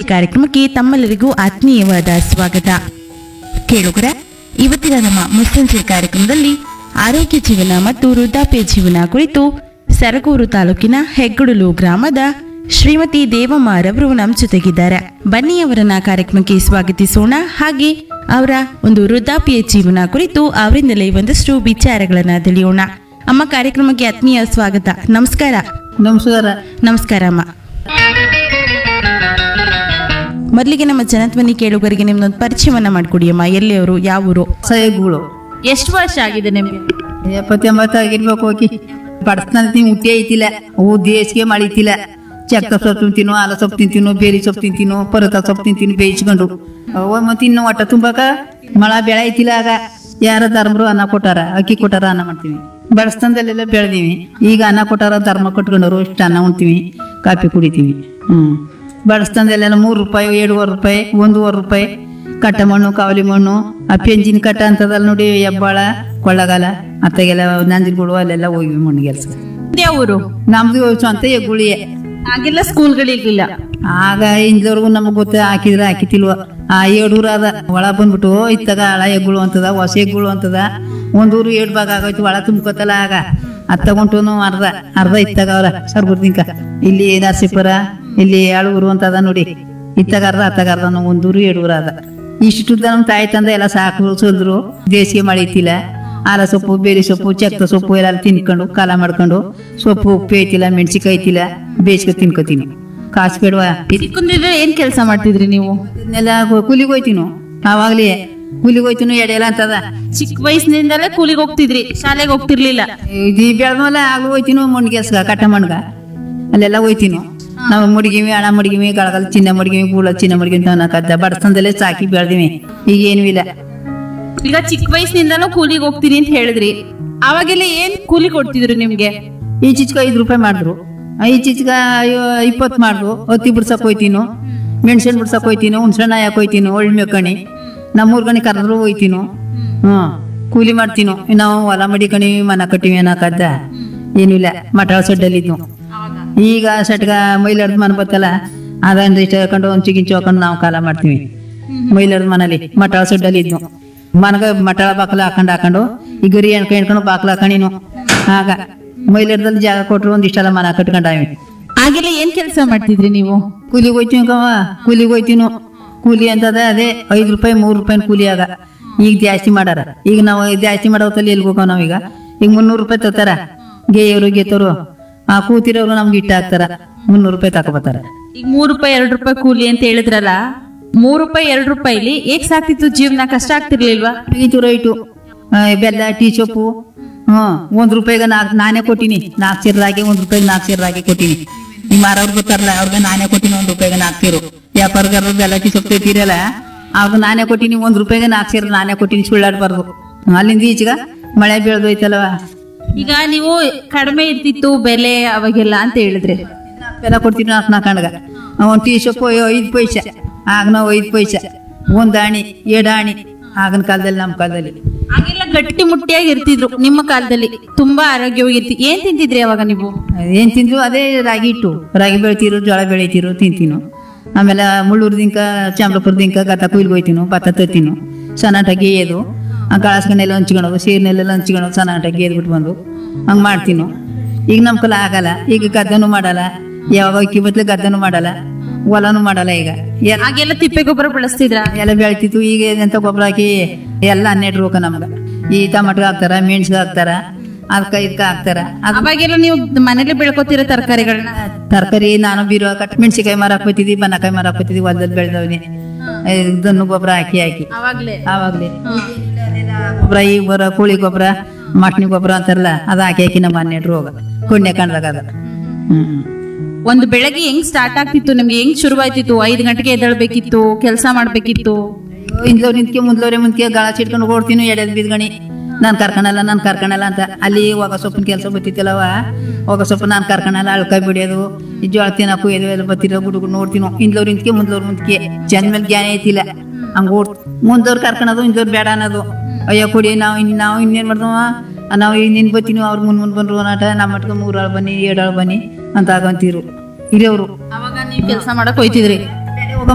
ಕಾರ್ಯಕ್ರಮಕ್ಕೆ ತಮ್ಮೆಲ್ಲರಿಗೂ ಆತ್ಮೀಯವಾದ ಸ್ವಾಗತ ಕೇಳುಗರ ಇವತ್ತಿನ ನಮ್ಮ ಮುಸ್ಸಂಜೆ ಕಾರ್ಯಕ್ರಮದಲ್ಲಿ ಆರೋಗ್ಯ ಜೀವನ ಮತ್ತು ವೃದ್ಧಾಪ್ಯ ಜೀವನ ಕುರಿತು ಸರಗೂರು ತಾಲೂಕಿನ ಹೆಗ್ಗಡಲು ಗ್ರಾಮದ ಶ್ರೀಮತಿ ದೇವಮ್ಮಾರವರು ನಮ್ಮ ಜೊತೆಗಿದ್ದಾರೆ ಬನ್ನಿ ಅವರನ್ನ ಕಾರ್ಯಕ್ರಮಕ್ಕೆ ಸ್ವಾಗತಿಸೋಣ ಹಾಗೆ ಅವರ ಒಂದು ವೃದ್ಧಾಪ್ಯ ಜೀವನ ಕುರಿತು ಅವರಿಂದಲೇ ಒಂದಷ್ಟು ವಿಚಾರಗಳನ್ನ ತಿಳಿಯೋಣ ಅಮ್ಮ ಕಾರ್ಯಕ್ರಮಕ್ಕೆ ಆತ್ಮೀಯ ಸ್ವಾಗತ ನಮಸ್ಕಾರ ನಮಸ್ಕಾರ ನಮಸ್ಕಾರ ಅಮ್ಮ ಮೊದಲಿಗೆ ನಮ್ಮ ಜನಧ್ವನಿ ಕೇಳುಗರಿಗೆ ನಿಮ್ದೊಂದು ಪರಿಚಯವನ್ನ ಮಾಡ್ಕೊಡಿ ಅಮ್ಮ ಎಲ್ಲಿಯವರು ಯಾವ ಊರು ಸಹಗಳು ಎಷ್ಟು ವರ್ಷ ಆಗಿದೆ ನಿಮ್ಗೆ ಎಪ್ಪತ್ತೆಂಬತ್ತು ಆಗಿರ್ಬೇಕು ಹೋಗಿ ಬಡಸ್ತಾನ ಹುಟ್ಟಿ ಐತಿಲ್ಲ ಹೂ ದೇಶಕ್ಕೆ ಮಾಡಿತಿಲ್ಲ ಚಕ್ಕ ಸೊಪ್ಪು ತಿಂತೀನೋ ಆಲ ಸೊಪ್ಪು ತಿಂತೀನೋ ಬೇರಿ ಸೊಪ್ಪು ತಿಂತೀನೋ ಪರತ ಸೊಪ್ಪು ತಿಂತೀನಿ ಬೇಯಿಸ್ಕೊಂಡು ಅವ ಮತ್ತೆ ಇನ್ನು ಒಟ್ಟ ತುಂಬಾಕ ಮಳ ಬೆಳೆ ಐತಿಲ್ಲ ಆಗ ಯಾರ ಧರ್ಮರು ಅನ್ನ ಕೊಟ್ಟಾರ ಅಕ್ಕಿ ಕೊಟ್ಟಾರ ಅನ್ನ ಮಾಡ್ತೀವಿ ಬಡಸ್ತಾನದಲ್ಲೆಲ್ಲ ಬೆಳೆದೀವಿ ಈಗ ಅನ್ನ ಕೊಟ್ಟಾರ ಧರ್ಮ ಕಟ್ಕೊಂಡವ್ರು ಇಷ್ಟು ಅನ್ನ ಉಣ್ತೀವಿ ಕಾಫಿ ಕುಡಿತೀವಿ ಹ್ಮ್ ಬಡಸ್ತಾನದಲ್ಲೆಲ್ಲ ಮೂರು ರೂಪಾಯಿ ಎರಡೂವರೆ ರೂಪಾಯಿ ಒಂದೂವರೆ ರೂಪಾಯಿ ಕಟ್ಟ ಮಣ್ಣು ಕಾವಲಿ ಮಣ್ಣು ಆ ಪೆಂಜಿನ ಕಟ್ಟ ಅಂತದಲ್ಲ ನೋಡಿ ಹೆಬ್ಬಾಳ ಕೊಳ್ಳಗಾಲ ಅತ್ತಾಗೆಲ್ಲ ನಂಜನಗೂಡು ಅಲ್ಲೆಲ್ಲ ಹೋಗಿವಿ ಮಣ್ಣು ಕೆಲಸ ಯಾವ ಊರು ನಮ್ದು ಸ್ವಂತ ಹೆಗ್ಗುಳಿಯೇ ಆಗೆಲ್ಲ ಸ್ಕೂಲ್ಗಳಿರ್ಲಿಲ್ಲ ಆಗ ಇಂದವರೆಗೂ ನಮಗ್ ಗೊತ್ತ ಹಾಕಿದ್ರೆ ಹಾಕಿತಿಲ್ವ ಆ ಏಡೂರು ಅದ ಒಳ ಬಂದ್ಬಿಟ್ಟು ಇತ್ತಾಗ ಹಳ ಹೆಗ್ಗುಳು ಅಂತದ ಹೊಸ ಹೆಗ್ಗುಳು ಅಂತದ ಒಂದೂರು ಏಡ್ ಭಾಗ ಆಗೋಯ್ತು ಒಳ ತುಂಬ್ಕೊತಲ್ಲ ಆಗ ಅದ್ ತಗೊಂಟು ಅರ್ಧ ಅರ್ಧ ಇತ್ತಾಗ ಅವ್ರ ಸರ್ಗುರ್ದಿಂಕ ಇಲ್ಲಿ ನರಸೀಪುರ ಇಲ್ಲಿ ಆಳೂರು ಅಂತದ ನೋಡಿ ಇತ್ತಾಗ ಅರ್ಧ ಅತ್ತಾಗ ಅರ್ಧ ನಾವು ಒಂದೂರು ಏಡೂರು ಅದ ಇಷ್ಟು ನಮ್ ತಾಯಿ ತಂದೆ ಎಲ್ಲ ಸಾಕು ಸೋಲ್ದ್ರು ದೇಸಿಗೆ ಮಾಡಿತಿಲ್ಲ ಆಲ ಸೊಪ್ಪು ಬೇರೆ ಸೊಪ್ಪು ಚಕ್ತ ಸೊಪ್ಪು ಎಲ್ಲ ತಿನ್ಕೊಂಡು ಕಾಲ ಮಾಡ್ಕೊಂಡು ಸೊಪ್ಪು ಉಪ್ಪು ಐತಿಲ್ಲ ಮೆಣಸಿಕಾಯಿ ಐತಿಲ್ಲ ಬೇಯಿಸ್ಕೊ ತಿನ್ಕೋತೀನಿ ಕಾಸು ಬೇಡವಾ ಚಿಕ್ಕಂದಿದ್ರೆ ಏನ್ ಕೆಲಸ ಮಾಡ್ತಿದ್ರಿ ನೀವು ಇದನ್ನೆಲ್ಲ ಕೂಲಿಗೆ ಹೋಯ್ತೀನು ಆವಾಗ್ಲೇ ಕೂಲಿಗೆ ಹೋಯ್ತೀನು ಎಡೆಯಲ್ಲ ಅಂತದ ಚಿಕ್ಕ ವಯಸ್ಸಿನಿಂದಲೇ ಕೂಲಿಗೆ ಹೋಗ್ತಿದ್ರಿ ಶಾಲೆಗೆ ಹೋಗ್ತಿರ್ಲಿಲ್ಲ ಇದು ಬೆಳೆದ್ಮೇಲೆ ಆಗ್ಲೂ ಹೋಯ್ತೀನು ಮಣ್ಣು ಕೆಲ್ಸಗ ಕಟ್ಟ ಮಣ್ಗ ಅಲ್ಲೆಲ್ಲ ಹೋಯ್ತೀನು ನಾವು ಮುಡಿಗಿವಿ ಹಣ ಮುಡಿಗಿವಿ ಗಳಗಲ್ ಚಿನ್ನ ಮುಡಿಗಿವಿ ಗೂಳ ಚಿನ್ನ ಮುಡಿಗಿವಿ ಅಂತ ಅನ್ನಕದ್ದ ಬಡತನದಲ್ಲೇ ಸಾಕಿ ಬೆಳೆದಿವಿ ಈಗ ಏನೂ ಇಲ್ಲ ಈಗ ಚಿಕ್ಕ ವಯಸ್ಸಿನಿಂದನೂ ಕೂಲಿಗೆ ಹೋಗ್ತೀನಿ ಅಂತ ಹೇಳಿದ್ರಿ ಅವಾಗೆಲ್ಲ ಏನ್ ಕೂಲಿ ಕೊಡ್ತಿದ್ರು ನಿಮ್ಗೆ ಈಚೀಚೆಗೆ ಐದು ರೂಪಾಯಿ ಮಾಡಿದ್ರು ಈಚೀಚೆಗೆ ಇಪ್ಪತ್ತು ಮಾಡಿದ್ರು ಹತ್ತಿ ಬಿಡ್ಸಕ್ ಹೋಯ್ತೀನು ಮೆಣಸಿನ ಬಿಡ್ಸಕ್ ಹೋಯ್ತೀನು ಹುಣ್ಸೆಣ್ಣ ಹಾಕ್ ಹೋಯ್ತೀನು ಒಳ್ಳೆ ಮೇಕಣಿ ನಮ್ಮೂರ್ ಗಣಿ ಕರೆದ್ರು ಹೋಯ್ತೀನು ಹ್ಞೂ ಕೂಲಿ ಮಾಡ್ತೀನು ನಾವು ಹೊಲ ಮಡಿಕಣಿ ಮನ ಕಟ್ಟಿವಿ ಅನ್ನಕದ್ದ ಏನಿಲ್ಲ ಮಟಾಳ ಸಡ್ಡಲ್ಲಿದ್ನು ಈಗ ಸಟ್ಗ ಮೈಲಾರ್ದ ಮನೆ ಬತ್ತಲ್ಲ ಅದನ್ನ ಇಷ್ಟ ಹಾಕೊಂಡು ಒಂಚು ಗಿಂಚು ಹಾಕೊಂಡು ನಾವು ಕಾಲ ಮಾಡ್ತೀವಿ ಮೈಲಾರ್ದ ಮನೇಲಿ ಮಟಾಳ ಸಡ್ಡಲ್ಲಿ ಇದ್ನು ಮನಗ ಮಟಾಳ ಬಾಕಲ ಹಾಕೊಂಡು ಹಾಕೊಂಡು ಈ ಗರಿ ಎಣ್ಕ ಎಣ್ಕೊಂಡು ಬಾಕಲ ಹಾಕೊಂಡಿನು ಆಗ ಮೈಲಾರದಲ್ಲಿ ಜಾಗ ಕೊಟ್ರು ಒಂದಿಷ್ಟೆಲ್ಲ ಮನ ಕಟ್ಕೊಂಡಾವಿ ಆಗೆಲ್ಲ ಏನ್ ಕೆಲಸ ಮಾಡ್ತಿದ್ರಿ ನೀವು ಕೂಲಿಗೆ ಹೋಯ್ತೀವಿ ಕವ ಕೂಲಿಗೆ ಹೋಯ್ತೀನು ಕೂಲಿ ಅಂತದ ಅದೇ ಐದು ರೂಪಾಯಿ ಮೂರು ರೂಪಾಯಿ ಕೂಲಿ ಆಗ ಈಗ ಜಾಸ್ತಿ ಮಾಡಾರ ಈಗ ನಾವು ಜಾಸ್ತಿ ಮಾಡೋತಲ್ಲಿ ಎಲ್ಗೆ ಹೋಗೋ ನಾವೀಗ ಈಗ ಮುನ್ನೂರು ರೂಪಾಯಿ ತತ್ತಾರ ಗೇಯವರು ಗೇತರು ಆ ಕೂತಿರೋರು ನಮ್ಗೆ ಇಟ್ಟ ಹಾಕ್ತಾರ ಮುನ್ನೂರು ರೂಪಾಯಿ ತಕೊಬತ್ತಾರ ಈಗ ಮೂರ್ ರೂಪಾಯಿ ಎರಡ್ ರೂಪಾಯಿ ಕೂಲಿ ಅಂತ ಹೇಳಿದ್ರಲ್ಲ ಮೂರ್ ರೂಪಾಯಿ ಎರಡ್ ರೂಪಾಯಿಲಿ ಏಕ್ ಸಾಕ್ತಿತ್ತು ಜೀವನ ಕಷ್ಟ ಆಗ್ತಿರ್ಲಿಲ್ವಾ ಇದು ರೈಟು ಆ, ಬೆಲ್ಲ ಟೀ ಸೊಪ್ಪು ಹ್ಮ್ ಒಂದ್ ರೂಪಾಯಿಗೆ ನಾಲ್ಕು ನಾನೇ ಕೊಟ್ಟಿನಿ ನಾಲ್ಕು ಸೇರ್ ರಾಗಿ ಒಂದ್ ರೂಪಾಯಿಗೆ ನಾಲ್ಕು ಸೇರ್ ರಾಗಿ ಕೊಟ್ಟಿನಿ ಈ ಮಾರವ್ರು ಗೊತ್ತಾರಲ್ಲ ಅವ್ರಿಗೆ ನಾನೇ ಕೊಟ್ಟಿನಿ ಒಂದ್ ರೂಪಾಯಿಗೆ ನಾಲ್ಕು ಸೇರು ವ್ಯಾಪಾರಗಾರರು ಬೆಲ್ಲ ಟೀ ಸೊಪ್ಪು ತೆಗ್ದಿರಲ್ಲ ಅವ್ರಿಗೆ ನಾನೇ ಕೊಟ್ಟಿನಿ ಒಂದ್ ರೂಪಾಯಿಗೆ ನಾಲ್ಕು ಸೇರು ನಾನೇ ಕೊಟ್ಟಿನಿ ಸುಳ್ಳಾಡ್ಬಾರ್ದು ಅಲ್ಲಿಂದ ಈಚೆಗ ಮಳೆ ಬೀಳ್ದೋಯ್ತಲ್ವ ಈಗ ನೀವು ಕಡಿಮೆ ಇರ್ತಿತ್ತು ಬೆಲೆ ಅವಾಗೆಲ್ಲ ಅಂತ ಹೇಳಿದ್ರಿ ಬೆಲ್ಲ ಕೊಡ್ತೀನಿ ನಾಲ್ಕು ನಾಲ್ಕು ಕಣ್ಗ ಒಂದು ಟೀ ಸೊಪ್ಪು ಐದು ಪೈಸೆ ಆಗ ನಾವು ಐದು ಪೈಸೆ ಒಂದ್ ಆಣಿ ಎರಡು ಆಣಿ ಆಗಿನ ಕಾಲದಲ್ಲಿ ನಮ್ಮ ಕಾಲದಲ್ಲಿ ಆಗೆಲ್ಲ ಗಟ್ಟಿ ಮುಟ್ಟಿಯಾಗಿ ಇರ್ತಿದ್ರು ನಿಮ್ಮ ಕಾಲದಲ್ಲಿ ತುಂಬಾ ಆರೋಗ್ಯವಾಗಿರ್ತಿ ಏನ್ ತಿಂತಿದ್ರಿ ಅವಾಗ ನೀವು ಏನ್ ತಿಂದ್ರು ಅದೇ ರಾಗಿ ಇಟ್ಟು ರಾಗಿ ಬೆಳಿತೀರು ಜೋಳ ಬೆಳಿತೀರು ತಿಂತೀನು ಆಮೇಲೆ ಮುಳ್ಳೂರ್ದಿಂಕ ಚಾಮರಾಪುರದಿಂಕ ಗತ ಕುಯ್ಲಿಗೆ ಹೋಯ್ತೀನು ಭತ್ತ ತತ್ತೀನು ಸನಾಟ ಗೇಯೋದು ಆ ಗಾಳಸ್ಗನೆಲ್ಲ ಹಂಚ್ಕೊಳೋದು ಸೀರೆನೆಲ್ಲ ಹಂಚ್ಕೊಳೋದು ಸನಾಟ ಗೇದ್ಬಿಟ್ಟು ಬಂದು ಹಂಗೆ ಮಾಡ್ತೀನು ಈಗ ನಮ್ಮ ಕಲ ಆಗಲ್ಲ ಈಗ ಗದ್ದೆನೂ ಮಾಡಲ್ಲ ಯಾವಾಗ ಅಕ್ಕಿ ಬತ್ಲೆ ಗದ್ದೆನೂ ಮಾಡಲ್ಲ ಹೊಲನೂ ಮಾಡಲ್ಲ ಈಗ ಎಲ್ಲ ಆಗೆಲ್ಲ ತಿಪ್ಪೆ ಗೊಬ್ಬರ ಬಳಸ್ತಿದ್ರ ಎಲ್ಲ ಬೆಳಿತಿತ್ತು ಈಗ ಎಂತ ಗೊಬ್ಬರ ಹಾಕಿ ಎಲ್ಲ ಹನ್ನೆರಡು ರೋಗ ನಮ್ಗೆ ಈ ಟಮಾಟೊ ಹಾಕ್ತಾರ ಮೆಣಸಿಗೆ ಹಾಕ್ತಾರ ಅದಕ್ಕ ಇದಕ್ಕ ಹಾಕ್ತಾರ ಅದು ಅವಾಗೆಲ್ಲ ನೀವು ಮನೇಲಿ ಬೆಳ್ಕೊತಿರೋ ತರಕಾರಿಗಳನ್ನ ತರಕಾರಿ ನಾನು ಬೀರೋ ಕಟ್ ಮೆಣಸಿಕಾಯಿ ಮರ ಹಾಕ್ಬೋತಿದ್ವಿ ಬನ್ನಕಾಯಿ ಮರ ಹಾಕ್ಬೋತಿದ್ವಿ ಹೊಲದಲ್ಲಿ ಬೆಳೆದವನಿ ಇದನ್ನು ಗೊಬ್ಬರ ಹಾಕಿ ಹಾಕಿ ಅವಾಗ್ಲೇ ಆವಾಗ್ಲೇ ಗೊಬ್ಬರ ಈ ಗೊಬ್ಬರ ಕೋಳಿ ಗೊಬ್ಬರ ಮಟ್ನಿ ಗೊಬ್ಬರ ಅಂತಾರಲ್ಲ ಅದು ಹಾಕಿ ಹಾಕಿ ನಮ್ಮ ಹನ್ನೆರಡು ರೋಗ ಕುಣ್ಯ ಕಂಡಾಗ ಅದ ಹ್ಮ್ ಒಂದು ಬೆಳಗ್ಗೆ ಹೆಂಗ್ ಸ್ಟಾರ್ಟ್ ಆಗ್ತಿತ್ತು ನಿಮ್ಗೆ ಹೆಂಗ್ ಶುರುವಾಯ್ತಿತ್ತು ಐದ್ ಗಂಟೆಗೆ ಎದ್ದೇಳ್ಬೇಕಿತ್ತು ಕೆಲಸ ಮಾಡ್ಬೇಕಿತ್ತು ಇಂದ್ಲವ್ರು ನಿಂತ್ಕೆ ಮುಂದ್ಲವ್ರೆ ಮುಂದ್ಕೆ ಗಾಳ ಚಿಟ್ಕೊಂಡು ಓಡ್ತೀನಿ ಎಡೆದ್ ಬಿದ್ಗಣಿ ನಾನು ಕರ್ಕಣಲ್ಲ ನಾನು ಕರ್ಕಣಲ್ಲ ಅಂತ ಅಲ್ಲಿ ಹೋಗ ಸೊಪ್ಪಿನ ಕೆಲಸ ಬತ್ತಿತ್ತಲ್ಲವ ಹೋಗ ಸೊಪ್ಪು ನಾನು ಕರ್ಕಣಲ್ಲ ಅಳ್ಕಾಯಿ ಬಿಡಿಯೋದು ಈ ಜೋಳ ತಿನ್ನಕ್ ಕುಯ್ಯೋದು ಎಲ್ಲ ಬತ್ತಿರೋ ಗುಡುಗು ನೋಡ್ತೀನೋ ಇಂದ್ಲವ್ರು ನಿಂತ್ಕೆ ಮುಂದ್ಲವ್ರು ಮುಂದ್ಕೆ ಜನ ಮೇಲೆ ಜ್ಞಾನ ಐತಿಲ್ಲ ಹಂಗ ಓಡ್ ಮುಂದವ್ರು ಕರ್ಕಣದು ಇಂದವ್ರು ಬೇಡ ಅನ್ನೋದು ಅಯ್ಯೋ ಕೊಡಿ ನಾವು ಇನ್ ನಾವು ಇನ್ನೇನ್ ಮಾಡ್ದವ ನಾವು ಇನ್ನೇನು ಬತ್ತೀನಿ ಅವ್ರು ಮುನ್ ಮುಂದ್ ಬಂದ್ರು ನಾಟ ನಮ್ಮ ಮಟ್ಗೆ ಮೂರಾಳು ಬನ್ನಿ ಏಳಾಳು ಬನ್ನಿ ಅಂತ ಆಗಂತೀರು ಇರೋರು ಅವಾಗ ನೀವು ಕೆಲಸ ಮಾಡಕ್ ಹೋಯ್ತಿದ್ರಿ